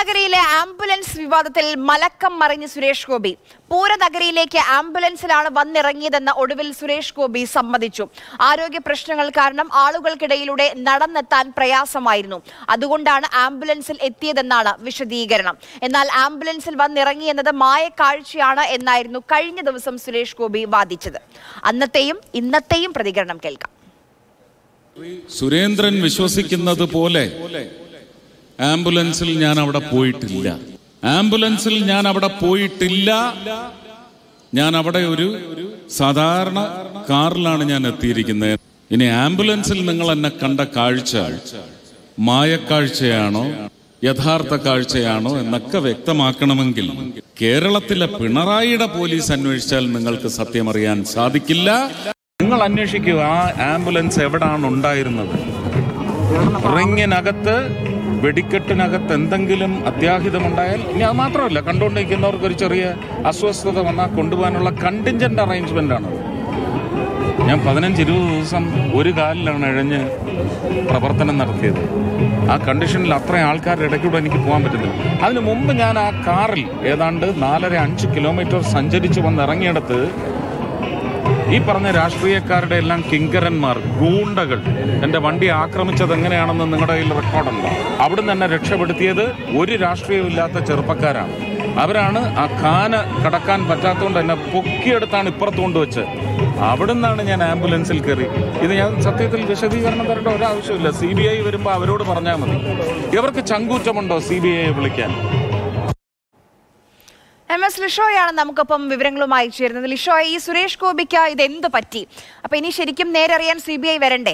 പൂരനഗരിയിലെ ambulance വിവാദത്തിൽ മലക്കം മറിഞ്ഞ് സുരേഷ് ഗോപി പൂരനഗരിയിലേക്ക് ആംബുലൻസിലാണ് വന്നിറങ്ങിയതെന്ന് ഒടുവിൽ സുരേഷ് ഗോപി സമ്മതിച്ചു ആരോഗ്യ പ്രശ്നങ്ങൾ കാരണം ആളുകൾക്കിടയിലൂടെ നടന്നെത്താൻ പ്രയാസമായിരുന്നു അതുകൊണ്ടാണ് ആംബുലൻസിൽ എത്തിയതെന്നാണ് വിശദീകരണം എന്നാൽ ആംബുലൻസിൽ വന്നിറങ്ങിയെന്നത് മായക്കാഴ്ചയാണ് എന്നായിരുന്നു കഴിഞ്ഞ ദിവസം സുരേഷ് ഗോപി വാദിച്ചത് അന്നത്തെയും ഇന്നത്തെയും പ്രതികരണം കേൾക്കാം സുരേന്ദ്രൻ വിശ്വസിക്കുന്നത് പോലെ ആംബുലൻസിൽ ഞാൻ അവിടെ പോയിട്ടില്ല ആംബുലൻസിൽ ഞാൻ അവിടെ പോയിട്ടില്ല ഞാൻ അവിടെ ഒരു സാധാരണ കാറിലാണ് ഞാൻ എത്തിയിരിക്കുന്നത് ഇനി ആംബുലൻസിൽ നിങ്ങൾ എന്നെ കണ്ട കാഴ്ച മായക്കാഴ്ചയാണോ യഥാർത്ഥ കാഴ്ചയാണോ എന്നൊക്കെ വ്യക്തമാക്കണമെങ്കിൽ കേരളത്തിലെ പിണറായിയുടെ പോലീസ് അന്വേഷിച്ചാൽ നിങ്ങൾക്ക് സത്യമറിയാൻ സാധിക്കില്ല നിങ്ങൾ അന്വേഷിക്കൂ ആ ആംബുലൻസ് എവിടാണ് ഉണ്ടായിരുന്നത് റിങ്ങിനകത്ത് വെടിക്കെട്ടിനകത്ത് എന്തെങ്കിലും അത്യാഹിതമുണ്ടായാൽ ഇനി അത് മാത്രമല്ല കണ്ടുകൊണ്ടിരിക്കുന്നവർക്ക് ഒരു ചെറിയ അസ്വസ്ഥത വന്നാൽ കൊണ്ടുപോകാനുള്ള കണ്ടിഞ്ചന്റ് അറേഞ്ച്മെന്റ് ആണ് ഞാൻ പതിനഞ്ച് ഇരുപത് ദിവസം ഒരു കാലിലാണ് ഇഴഞ്ഞ് പ്രവർത്തനം നടത്തിയത് ആ കണ്ടീഷനിൽ അത്രയും ആൾക്കാരുടെ ഇടയ്ക്കൂടെ എനിക്ക് പോകാൻ പറ്റുന്നില്ല അതിനു മുമ്പ് ഞാൻ ആ കാറിൽ ഏതാണ്ട് നാലര അഞ്ച് കിലോമീറ്റർ സഞ്ചരിച്ച് വന്നിറങ്ങിയിടത്ത് ഈ പറഞ്ഞ രാഷ്ട്രീയക്കാരുടെ എല്ലാം കിങ്കരന്മാർ ഗൂണ്ടകൾ എന്റെ വണ്ടി ആക്രമിച്ചത് എങ്ങനെയാണെന്ന് നിങ്ങളുടെ കയ്യിൽ റെക്കോർഡുണ്ടോ അവിടുന്ന് എന്നെ രക്ഷപ്പെടുത്തിയത് ഒരു രാഷ്ട്രീയമില്ലാത്ത ചെറുപ്പക്കാരാണ് അവരാണ് ആ ഖാന കടക്കാൻ പറ്റാത്തതുകൊണ്ട് എന്നെ പൊക്കിയെടുത്താണ് ഇപ്പുറത്ത് കൊണ്ടുവച്ച് അവിടുന്നാണ് ഞാൻ ആംബുലൻസിൽ കയറി ഇത് ഞാൻ സത്യത്തിൽ വിശദീകരണം തരേണ്ട ഒരാവശ്യമില്ല സി ബി ഐ വരുമ്പോൾ അവരോട് പറഞ്ഞാൽ മതി ഇവർക്ക് ചങ്കൂറ്റമുണ്ടോ സി ബി ഐയെ വിളിക്കാൻ എം എസ് ലിഷോയാണ് നമുക്കൊപ്പം വിവരങ്ങളുമായി ചേരുന്നത് ലിഷോ ഈ സുരേഷ് ഗോപിക്ക് ഇത് എന്ത് പറ്റി അപ്പൊ ഇനി ശരിക്കും നേരറിയാൻ സി ബി ഐ വരണ്ടേ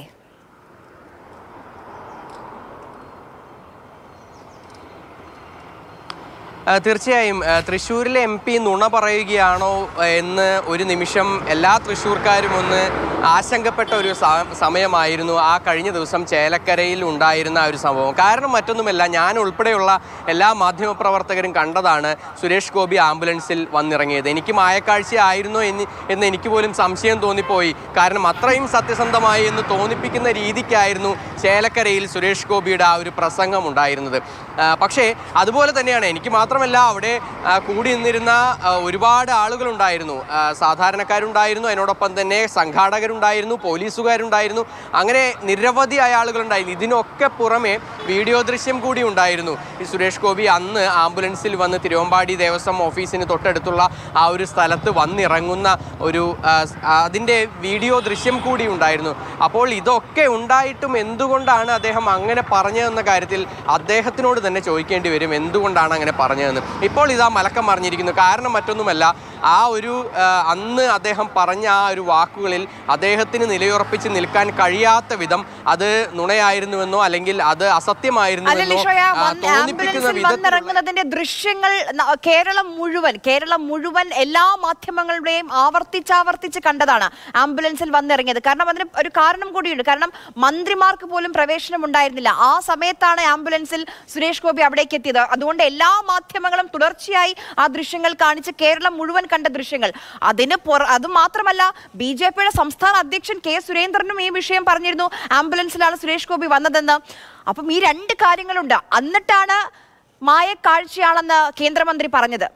ആ, തീർച്ചയായും ആ, തൃശ്ശൂരിലെ എം പി നുണ പറയുകയാണോ ആ, എന്ന് ഒരു നിമിഷം എല്ലാ തൃശ്ശൂർക്കാരും ഒന്ന് ആശങ്കപ്പെട്ട ഒരു സ- സമയമായിരുന്നു ആ കഴിഞ്ഞ ദിവസം ചേലക്കരയിൽ ഉണ്ടായിരുന്ന ആ ഒരു സംഭവം കാരണം മറ്റൊന്നുമല്ല ഞാൻ ഉൾപ്പെടെയുള്ള എല്ലാ മാധ്യമപ്രവർത്തകരും കണ്ടതാണ് സുരേഷ് ഗോപി ആംബുലൻസിൽ വന്നിറങ്ങിയത് എനിക്ക് മായക്കാഴ്ചയായിരുന്നോ എന്ന് എന്ന് എനിക്ക് പോലും സംശയം തോന്നിപ്പോയി കാരണം അത്രയും സത്യസന്ധമായി എന്ന് തോന്നിപ്പിക്കുന്ന രീതിക്കായിരുന്നു ചേലക്കരയിൽ സുരേഷ് ഗോപിയുടെ ആ ഒരു പ്രസംഗം ഉണ്ടായിരുന്നത് ആ, പക്ഷേ അതുപോലെ തന്നെയാണ് എനിക്ക് മാത്രമല്ല അവിടെ ആ, കൂടി നിന്നിരുന്ന ആ, ഒരുപാട് ആളുകളുണ്ടായിരുന്നു ആ, സാധാരണക്കാരുണ്ടായിരുന്നു അതിനോടൊപ്പം തന്നെ സംഘാടകരുണ്ടായിരുന്നു പോലീസുകാരുണ്ടായിരുന്നു അങ്ങനെ നിരവധിയായ ആളുകളുണ്ടായിരുന്നു ഇതിനൊക്കെ പുറമെ വീഡിയോ ദൃശ്യം കൂടി ഉണ്ടായിരുന്നു ഈ സുരേഷ് ഗോപി അന്ന് ആംബുലൻസിൽ വന്ന് തിരുവമ്പാടി ദേവസ്വം ഓഫീസിന് തൊട്ടടുത്തുള്ള ആ ഒരു സ്ഥലത്ത് വന്നിറങ്ങുന്ന ഒരു ആ, സ്- ആ, അതിൻ്റെ വീഡിയോ ദൃശ്യം കൂടി ഉണ്ടായിരുന്നു അപ്പോൾ ഇതൊക്കെ ഉണ്ടായിട്ടും എന്തുകൊണ്ടാണ് അദ്ദേഹം അങ്ങനെ പറഞ്ഞതെന്ന കാര്യത്തിൽ അദ്ദേഹത്തിനോട് തന്നെ ചോദിക്കേണ്ടി വരും എന്തുകൊണ്ടാണ് അങ്ങനെ പറഞ്ഞതെന്ന് ഇപ്പോൾ ഇതാ മലക്കം മറിഞ്ഞിരിക്കുന്നു കാരണം മറ്റൊന്നുമല്ല ആ ഒരു ആ, അന്ന് അദ്ദേഹം പറഞ്ഞ ആ ഒരു വാക്കുകളിൽ അദ്ദേഹത്തിന് നിലയുറപ്പിച്ച് നിൽക്കാൻ കഴിയാത്ത വിധം അത് നുണയായിരുന്നുവെന്നോ അല്ലെങ്കിൽ അത് അല്ല അസത്യമായിരുന്നുവെന്നോ ലിഷോയ ആ, വന്ന് തോന്നിപ്പിക്കുന്ന ആംബുലൻസിൽ വിധത്തിലുള്ള വന്നിറങ്ങുന്നതിന്റെ ദൃശ്യങ്ങൾ ന- കേരളം മുഴുവൻ കേരളം മുഴുവൻ എല്ലാ മാധ്യമങ്ങളുടെയും ആവർത്തിച്ചാവർത്തിച്ച് കണ്ടതാണ് ആംബുലൻസിൽ വന്നിറങ്ങിയത് കാരണം അതിന് ഒരു കാരണം കൂടിയുണ്ട് കാരണം മന്ത്രിമാർക്ക് പോലും പ്രവേശനം ഉണ്ടായിരുന്നില്ല ആ സമയത്താണ് ആംബുലൻസിൽ സുരേഷ് ഗോപി അവിടേക്ക് എത്തിയത് അതുകൊണ്ട് എല്ലാ മാധ്യമങ്ങളും തുടർച്ചയായി ആ ദൃശ്യങ്ങൾ കാണിച്ച് കേരളം മുഴുവൻ കണ്ട ദൃശ്യങ്ങൾ അതിന് പുറ അത് മാത്രമല്ല ബി ജെ പിയുടെ സംസ്ഥാന അധ്യക്ഷൻ കെ സുരേന്ദ്രനും ഈ വിഷയം പറഞ്ഞിരുന്നു ആംബുലൻസിലാണ് സുരേഷ് ഗോപി വന്നതെന്ന് അപ്പം ഈ രണ്ട് കാര്യങ്ങളുണ്ട് എന്നിട്ടാണ് മായക്കാഴ്ചയാണെന്ന് കേന്ദ്രമന്ത്രി പറഞ്ഞത്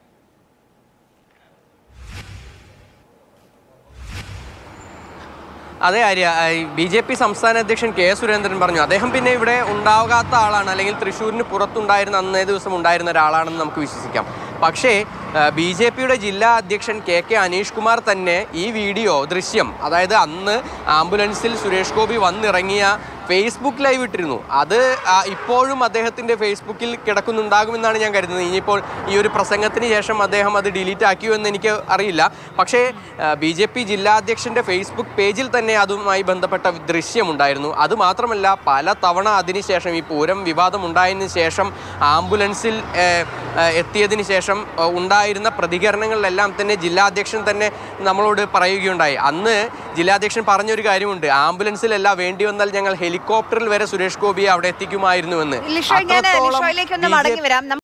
അതെ ആര്യ ബി ജെ പി സംസ്ഥാന അധ്യക്ഷൻ കെ സുരേന്ദ്രൻ പറഞ്ഞു അദ്ദേഹം പിന്നെ ഇവിടെ ഉണ്ടാകാത്ത ആളാണ് അല്ലെങ്കിൽ തൃശ്ശൂരിന് പുറത്തുണ്ടായിരുന്ന അന്നേ ദിവസം ഉണ്ടായിരുന്ന ഒരാളാണെന്ന് നമുക്ക് വിശ്വസിക്കാം പക്ഷേ ബി ജെ പിയുടെ ജില്ലാ അധ്യക്ഷൻ കെ കെ അനീഷ് കുമാർ തന്നെ ഈ വീഡിയോ ദൃശ്യം അതായത് അന്ന് ആംബുലൻസിൽ സുരേഷ് ഗോപി വന്നിറങ്ങിയ ഫേസ്ബുക്ക് ലൈവ് ഇട്ടിരുന്നു അത് ആ, ഇപ്പോഴും അദ്ദേഹത്തിൻ്റെ ഫേസ്ബുക്കിൽ കിടക്കുന്നുണ്ടാകുമെന്നാണ് ഞാൻ കരുതുന്നത് ഇനിയിപ്പോൾ ഈ ഒരു പ്രസംഗത്തിന് ശേഷം അദ്ദേഹം അത് ഡിലീറ്റ് ആക്കിയോ എന്ന് എനിക്ക് അറിയില്ല പക്ഷേ ബി ജെ പി ജില്ലാ അധ്യക്ഷൻ്റെ ഫേസ്ബുക്ക് പേജിൽ തന്നെ അതുമായി ബന്ധപ്പെട്ട ദൃശ്യമുണ്ടായിരുന്നു അത് മാത്രമല്ല പല തവണ അതിനുശേഷം ഈ പൂരം വിവാദം ഉണ്ടായതിനു ശേഷം ആംബുലൻസിൽ ഏഹ്, ഏഹ്, എത്തിയതിന് ശേഷം ഏഹ്, ഉണ്ടായിരുന്ന പ്രതികരണങ്ങളിലെല്ലാം തന്നെ ജില്ലാ അധ്യക്ഷൻ തന്നെ നമ്മളോട് പറയുകയുണ്ടായി അന്ന് ജില്ലാധ്യക്ഷൻ പറഞ്ഞൊരു കാര്യമുണ്ട് ആംബുലൻസിലല്ല വേണ്ടി വന്നാൽ ഞങ്ങൾ ഹെലികോപ്റ്ററിൽ വരെ സുരേഷ് ഗോപിയെ അവിടെ എത്തിക്കുമായിരുന്നുവെന്ന് ലിഷോയ് ഞാൻ അത്രത്തോളം ലിഷോയിലേക്ക് ഒന്ന് BJP മടങ്ങി വരാം